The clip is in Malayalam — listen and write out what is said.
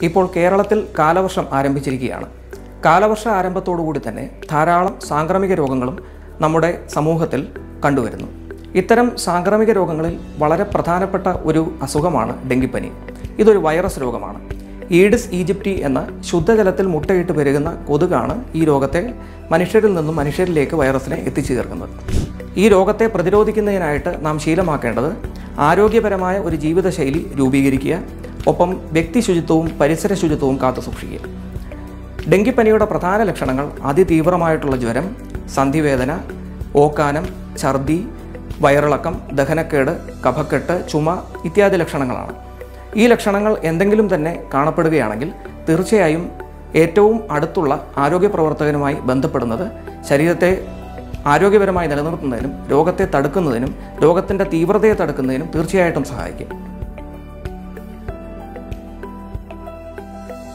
ഇപ്പോൾ കേരളത്തിൽ കാലവർഷം ആരംഭിച്ചിരിക്കുകയാണ് കാലവർഷ ആരംഭത്തോടുകൂടി തന്നെ ധാരാളം സാംക്രമിക രോഗങ്ങളും നമ്മുടെ സമൂഹത്തിൽ കണ്ടുവരുന്നു ഇത്തരം സാംക്രമിക രോഗങ്ങളിൽ വളരെ പ്രധാനപ്പെട്ട ഒരു അസുഖമാണ് ഡെങ്കിപ്പനി ഇതൊരു വൈറസ് രോഗമാണ് ഈഡിസ് ഈജിപ്റ്റി എന്ന ശുദ്ധജലത്തിൽ മുട്ടയിട്ട് പെരുകുന്ന കൊതുകാണ് ഈ രോഗത്തെ മനുഷ്യരിൽ നിന്നും മനുഷ്യരിലേക്ക് വൈറസിനെ എത്തിച്ചു ചേർക്കുന്നത് ഈ രോഗത്തെ പ്രതിരോധിക്കുന്നതിനായിട്ട് നാം ശീലമാക്കേണ്ടത് ആരോഗ്യപരമായ ഒരു ജീവിതശൈലി രൂപീകരിക്കുക ഒപ്പം വ്യക്തി ശുചിത്വവും പരിസര ശുചിത്വവും കാത്തു സൂക്ഷിക്കുക ഡെങ്കിപ്പനിയുടെ പ്രധാന ലക്ഷണങ്ങൾ അതിതീവ്രമായിട്ടുള്ള ജ്വരം സന്ധിവേദന ഓക്കാനം ഛർദി വയറിളക്കം ദഹനക്കേട് കഫക്കെട്ട് ചുമ ഇത്യാദി ലക്ഷണങ്ങളാണ് ഈ ലക്ഷണങ്ങൾ എന്തെങ്കിലും തന്നെ കാണപ്പെടുകയാണെങ്കിൽ തീർച്ചയായും ഏറ്റവും അടുത്തുള്ള ആരോഗ്യ പ്രവർത്തകനുമായി ബന്ധപ്പെടുന്നത് ശരീരത്തെ ആരോഗ്യപരമായി നിലനിർത്തുന്നതിനും രോഗത്തെ തടുക്കുന്നതിനും രോഗത്തിൻ്റെ തീവ്രതയെ തടുക്കുന്നതിനും തീർച്ചയായിട്ടും സഹായിക്കും